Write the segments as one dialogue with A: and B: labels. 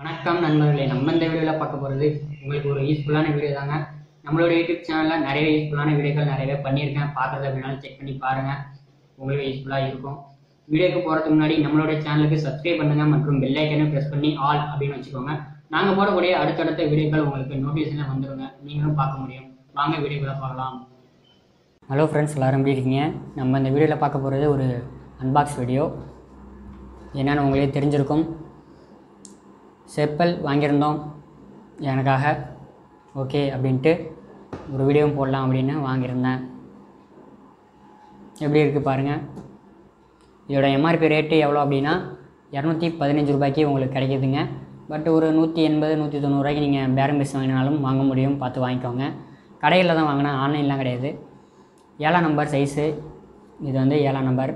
A: வணக்கம் நண்பர்களே நம்ம இந்த வீடியோவில் பார்க்க போகிறது உங்களுக்கு ஒரு யூஸ்ஃபுல்லான வீடியோ தாங்க நம்மளோட யூடியூப் சேனலில் நிறைய யூஸ்ஃபுல்லான வீடியோக்கள் நிறையவே பண்ணியிருக்கேன் பார்க்குறது அப்படின்னாலும் செக் பண்ணி பாருங்கள் உங்களுக்கு யூஸ்ஃபுல்லாக இருக்கும் வீடியோக்கு போகிறதுக்கு முன்னாடி நம்மளோட சேனலுக்கு சப்ஸ்கிரைப் பண்ணுங்கள் மற்றும் பெல் ஐக்கனையும் ப்ரெஸ் பண்ணி ஆல் அப்படின்னு வச்சுக்கோங்க நாங்கள் போடக்கூடிய அடுத்தடுத்த வீடியோக்கள் உங்களுக்கு நோட்டிஃபிகேஷனில் வந்துருங்க நீங்களும் பார்க்க முடியும் வாங்க வீடியோக்குள்ள பார்க்கலாம் ஹலோ ஃப்ரெண்ட்ஸ் எல்லோரும் எப்படி இருக்கீங்க நம்ம இந்த வீடியோவில் பார்க்க போகிறது ஒரு அன்பாக்ஸ் வீடியோ என்னென்னு உங்களே தெரிஞ்சிருக்கும் செப்பல் வாங்கியிருந்தோம் எனக்காக ஓகே அப்படின்ட்டு ஒரு வீடியோவும் போடலாம் அப்படின்னு வாங்கியிருந்தேன் எப்படி இருக்குது பாருங்கள் இதோட எம்ஆர்பி ரேட்டு எவ்வளோ அப்படின்னா இரநூத்தி பதினஞ்சு ரூபாய்க்கு உங்களுக்கு கிடைக்குதுங்க பட் ஒரு நூற்றி எண்பது நூற்றி தொண்ணூறுரூவாய்க்கு நீங்கள் பேரம் பேசி வாங்கினாலும் வாங்க முடியும் பார்த்து வாங்கிக்கோங்க கடையில் தான் வாங்கினேன் ஆன்லைன்லாம் கிடையாது ஏழாம் நம்பர் சைஸு இது வந்து ஏழாம் நம்பர்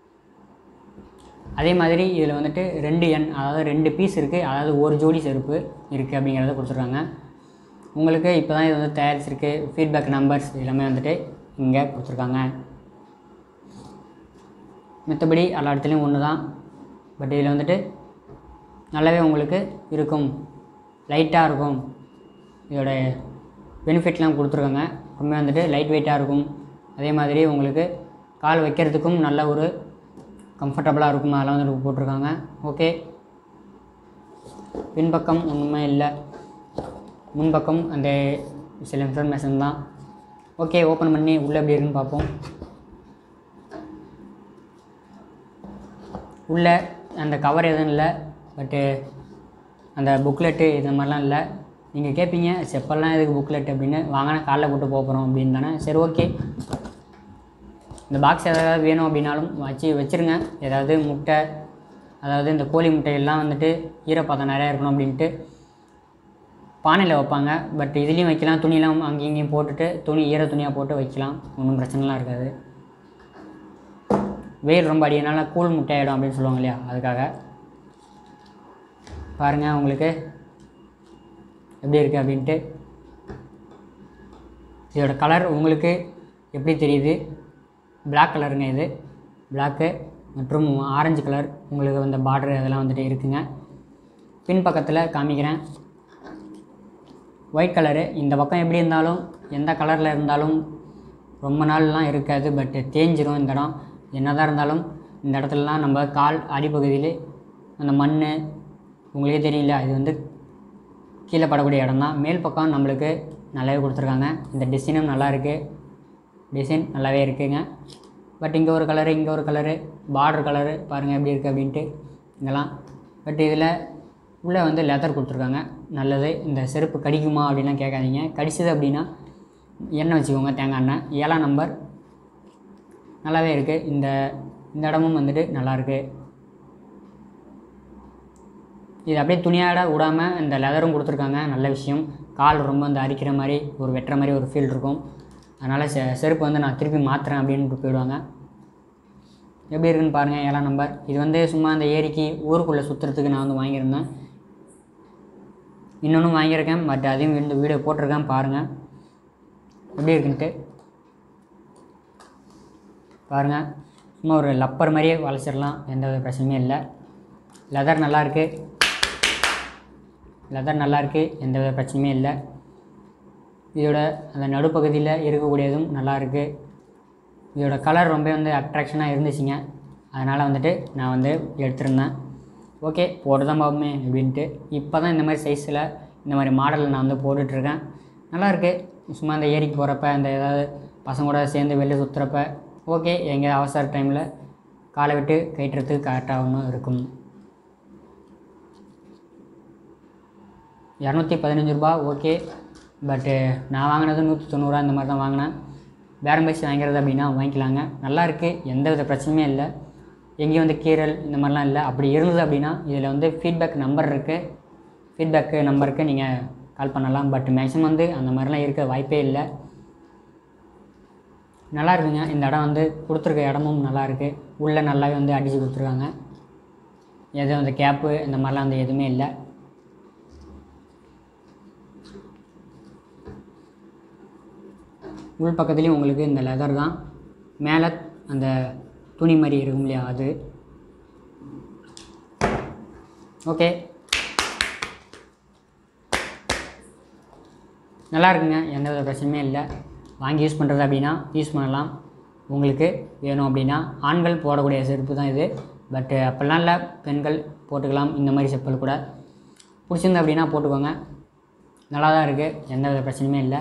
A: அதே மாதிரி இதில் வந்துட்டு ரெண்டு எண் அதாவது ரெண்டு பீஸ் இருக்குது அதாவது ஒரு ஜோடி செருப்பு இருக்குது அப்படிங்கிறத கொடுத்துருக்காங்க உங்களுக்கு இப்போ தான் இது வந்து தயாரிச்சிருக்கு ஃபீட்பேக் நம்பர்ஸ் எல்லாமே வந்துட்டு இங்கே கொடுத்துருக்காங்க மற்றபடி எல்லா இடத்துலையும் ஒன்று தான் பட் இதில் வந்துட்டு நல்லாவே உங்களுக்கு இருக்கும் லைட்டாக இருக்கும் இதோட பெனிஃபிட்லாம் கொடுத்துருக்காங்க ரொம்ப வந்துட்டு லைட் வெயிட்டாக இருக்கும் அதே மாதிரி உங்களுக்கு கால் வைக்கிறதுக்கும் நல்ல ஒரு கம்ஃபர்டபுளாக இருக்கும் அதெல்லாம் வந்து போட்டிருக்காங்க ஓகே பின்பக்கம் ஒன்றுமே இல்லை முன்பக்கம் அந்த சில இன்ஃபர்மேஷன் தான் ஓகே ஓப்பன் பண்ணி உள்ளே எப்படி இருக்குன்னு பார்ப்போம் உள்ளே அந்த கவர் எதுவும் இல்லை பட்டு அந்த புக்லெட்டு இது மாதிரிலாம் இல்லை நீங்கள் கேட்பீங்க செப்பல்லாம் எதுக்கு புக்லெட் அப்படின்னு வாங்கினா காலைல போட்டு போகிறோம் அப்படின்னு தானே சரி ஓகே இந்த பாக்ஸ் ஏதாவது வேணும் அப்படின்னாலும் வச்சு வச்சுருங்க ஏதாவது முட்டை அதாவது இந்த கோழி முட்டையெல்லாம் வந்துட்டு ஈரப்பதம் நிறையா இருக்கணும் அப்படின்ட்டு பானையில் வைப்பாங்க பட் இதுலேயும் வைக்கலாம் துணியெல்லாம் அங்கேயும் இங்கேயும் போட்டுட்டு துணி ஈர துணியாக போட்டு வைக்கலாம் ஒன்றும் பிரச்சனைலாம் இருக்காது வெயில் ரொம்ப அடியனால கூழ் முட்டையாயிடும் அப்படின்னு சொல்லுவாங்க இல்லையா அதுக்காக பாருங்கள் உங்களுக்கு எப்படி இருக்குது அப்படின்ட்டு இதோட கலர் உங்களுக்கு எப்படி தெரியுது Black கலருங்க இது பிளாக்கு மற்றும் ஆரஞ்சு கலர் உங்களுக்கு அந்த பார்டர் அதெல்லாம் வந்துட்டு இருக்குங்க பின் பக்கத்தில் காமிக்கிறேன் ஒயிட் கலரு இந்த பக்கம் எப்படி இருந்தாலும் எந்த கலரில் இருந்தாலும் ரொம்ப நாள்லாம் இருக்காது பட் தேஞ்சிரும் இந்த இடம் என்னதான் இருந்தாலும் இந்த இடத்துலலாம் நம்ம கால் அடிப்பகுதியில் அந்த மண் உங்களுக்கே தெரியல இது வந்து கீழே படக்கூடிய இடம் தான் மேல் பக்கம் நம்மளுக்கு நல்லாவே கொடுத்துருக்காங்க இந்த டிசைனும் நல்லா இருக்குது டிசைன் நல்லாவே இருக்குங்க பட் இங்கே ஒரு கலரு இங்கே ஒரு கலரு பார்டர் கலரு பாருங்கள் எப்படி இருக்குது அப்படின்ட்டு இங்கெல்லாம் பட் இதில் உள்ளே வந்து லெதர் கொடுத்துருக்காங்க நல்லது இந்த செருப்பு கடிக்குமா அப்படின்லாம் கேட்காதீங்க கடிச்சது அப்படின்னா எண்ணெய் வச்சுக்கோங்க தேங்காய் எண்ணெய் ஏழாம் நம்பர் நல்லாவே இருக்குது இந்த இந்த இடமும் வந்துட்டு நல்லாயிருக்கு இது அப்படியே துணியாட விடாமல் இந்த லெதரும் கொடுத்துருக்காங்க நல்ல விஷயம் கால் ரொம்ப வந்து அரிக்கிற மாதிரி ஒரு வெட்டுற மாதிரி ஒரு ஃபீல் இருக்கும் அதனால் செ செருப்பு வந்து நான் திருப்பி மாற்றுறேன் அப்படின்னு போயிடுவாங்க எப்படி இருக்குன்னு பாருங்கள் ஏழாம் நம்பர் இது வந்து சும்மா அந்த ஏரிக்கு ஊருக்குள்ளே சுற்றுறதுக்கு நான் வந்து வாங்கியிருந்தேன் இன்னொன்றும் வாங்கியிருக்கேன் பட் அதையும் இந்த வீடியோ போட்டிருக்கேன் பாருங்கள் எப்படி இருக்குன்ட்டு பாருங்கள் சும்மா ஒரு லப்பர் மாதிரியே வளைச்சிடலாம் எந்த வித பிரச்சனையும் இல்லை லெதர் நல்லாயிருக்கு லெதர் நல்லாயிருக்கு எந்த வித பிரச்சனையும் இல்லை இதோட அந்த நடுப்பகுதியில் இருக்கக்கூடியதும் நல்லாயிருக்கு இதோட கலர் ரொம்ப வந்து அட்ராக்ஷனாக இருந்துச்சுங்க அதனால் வந்துட்டு நான் வந்து எடுத்திருந்தேன் ஓகே போட்டு தான் பார்ப்போமே அப்படின்ட்டு இப்போ தான் இந்த மாதிரி சைஸில் இந்த மாதிரி மாடலில் நான் வந்து போட்டுட்ருக்கேன் நல்லாயிருக்கு சும்மா அந்த ஏரிக்கு போகிறப்ப அந்த ஏதாவது பசங்க கூட சேர்ந்து வெளில சுற்றுறப்ப ஓகே எங்கேயாவது அவசர டைமில் காலை விட்டு கயிட்டுறதுக்கு கரெக்டாகவும் இருக்கும் இரநூத்தி பதினஞ்சு ரூபா ஓகே பட்டு நான் வாங்கினது நூற்றி தொண்ணூறுரூவா இந்த மாதிரி தான் வாங்கினேன் பேரம் பேசி வாங்கிறது அப்படின்னா வாங்கிக்கலாங்க நல்லா இருக்குது எந்த வித பிரச்சனையுமே இல்லை எங்கேயும் வந்து கீரல் இந்த மாதிரிலாம் இல்லை அப்படி இருந்தது அப்படின்னா இதில் வந்து ஃபீட்பேக் நம்பர் இருக்குது ஃபீட்பேக்கு நம்பருக்கு நீங்கள் கால் பண்ணலாம் பட் மேக்ஸிமம் வந்து அந்த மாதிரிலாம் இருக்க வாய்ப்பே இல்லை நல்லா இருக்குங்க இந்த இடம் வந்து கொடுத்துருக்க இடமும் நல்லா இருக்குது உள்ளே நல்லாவே வந்து அடித்து கொடுத்துருக்காங்க எதுவும் அந்த கேப்பு இந்த மாதிரிலாம் வந்து எதுவுமே இல்லை உள் பக்கத்துலேயும் உங்களுக்கு இந்த லெதர் தான் மேலே அந்த துணி மாதிரி இருக்கும் இல்லையா அது ஓகே நல்லா இருக்குங்க எந்த வித பிரச்சனையுமே இல்லை வாங்கி யூஸ் பண்ணுறது அப்படின்னா யூஸ் பண்ணலாம் உங்களுக்கு வேணும் அப்படின்னா ஆண்கள் போடக்கூடிய செருப்பு தான் இது பட்டு அப்படிலாம் இல்லை பெண்கள் போட்டுக்கலாம் இந்த மாதிரி செப்பல் கூட பிடிச்சிருந்து அப்படின்னா போட்டுக்கோங்க நல்லா தான் இருக்குது எந்த வித பிரச்சனையுமே இல்லை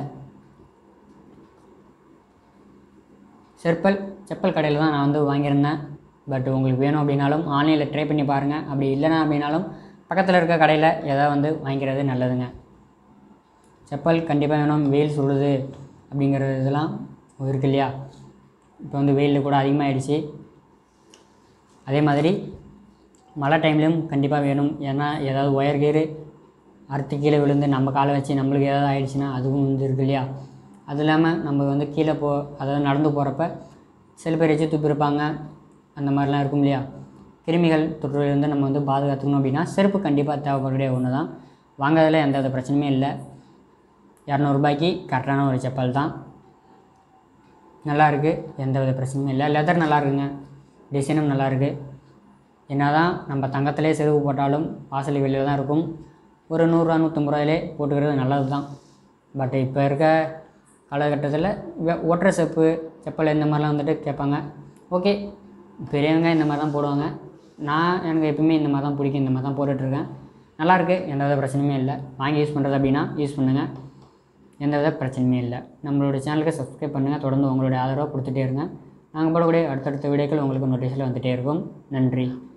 A: செப்பல் செப்பல் கடையில் தான் நான் வந்து வாங்கியிருந்தேன் பட் உங்களுக்கு வேணும் அப்படின்னாலும் ஆன்லைனில் ட்ரை பண்ணி பாருங்கள் அப்படி இல்லைனா அப்படின்னாலும் பக்கத்தில் இருக்க கடையில் எதாவது வந்து வாங்கிக்கிறது நல்லதுங்க செப்பல் கண்டிப்பாக வேணும் வெயில் சுடுது அப்படிங்கிற இதெல்லாம் இருக்கு இல்லையா இப்போ வந்து வெயில் கூட அதிகமாகிடுச்சு அதே மாதிரி மழை டைம்லேயும் கண்டிப்பாக வேணும் ஏன்னா ஏதாவது ஒயர் கீரு அறுத்து கீழே விழுந்து நம்ம காலை வச்சு நம்மளுக்கு ஏதாவது ஆயிடுச்சுன்னா அதுவும் வந்து இருக்கு இல்லையா அது இல்லாமல் நம்ம வந்து கீழே போ அதாவது நடந்து போகிறப்ப சில பேர் வச்சு துப்பிருப்பாங்க அந்த மாதிரிலாம் இருக்கும் இல்லையா கிருமிகள் தொற்றுலேருந்து நம்ம வந்து பாதுகாத்துக்கணும் அப்படின்னா செருப்பு கண்டிப்பாக தேவைப்படக்கூடிய ஒன்று தான் வாங்குறதுல எந்த வித பிரச்சனையுமே இல்லை இரநூறுபாய்க்கு கரெக்டான ஒரு செப்பல் தான் நல்லா இருக்குது எந்த வித பிரச்சனையும் இல்லை லெதர் நல்லா இருக்குங்க டிசைனும் நல்லா இருக்கு என்ன தான் நம்ம தங்கத்திலே செருப்பு போட்டாலும் வாசல் வெளியில் தான் இருக்கும் ஒரு நூறுரூவா நூற்றம்பது ரூபாயிலே போட்டுக்கிறது நல்லது தான் பட் இப்போ இருக்க காலகட்டத்தில் வெ- ஒற்றை செப்பு செப்பல் இந்த மாதிரிலாம் வந்துட்டு கேட்பாங்க ஓகே பெரியவங்க இந்த மாதிரி தான் போடுவாங்க நான் எனக்கு எப்பவுமே இந்த மாதிரி தான் பிடிக்கும் இந்த மாதிரி தான் போட்டுட்ருக்கேன் நல்லாயிருக்கு எந்த வித பிரச்சனையுமே இல்லை வாங்கி யூஸ் பண்ணுறது அப்படின்னா யூஸ் பண்ணுங்கள் எந்த வித பிரச்சனையுமே இல்லை நம்மளோட சேனலுக்கு சப்ஸ்கிரைப் பண்ணுங்கள் தொடர்ந்து உங்களுடைய ஆதரவை கொடுத்துட்டே இருங்க நாங்கள் போடக்கூடிய அடுத்தடுத்த வீடியோக்கள் உங்களுக்கு நோட்டீஸில் வந்துகிட்டே இருக்கும் நன்றி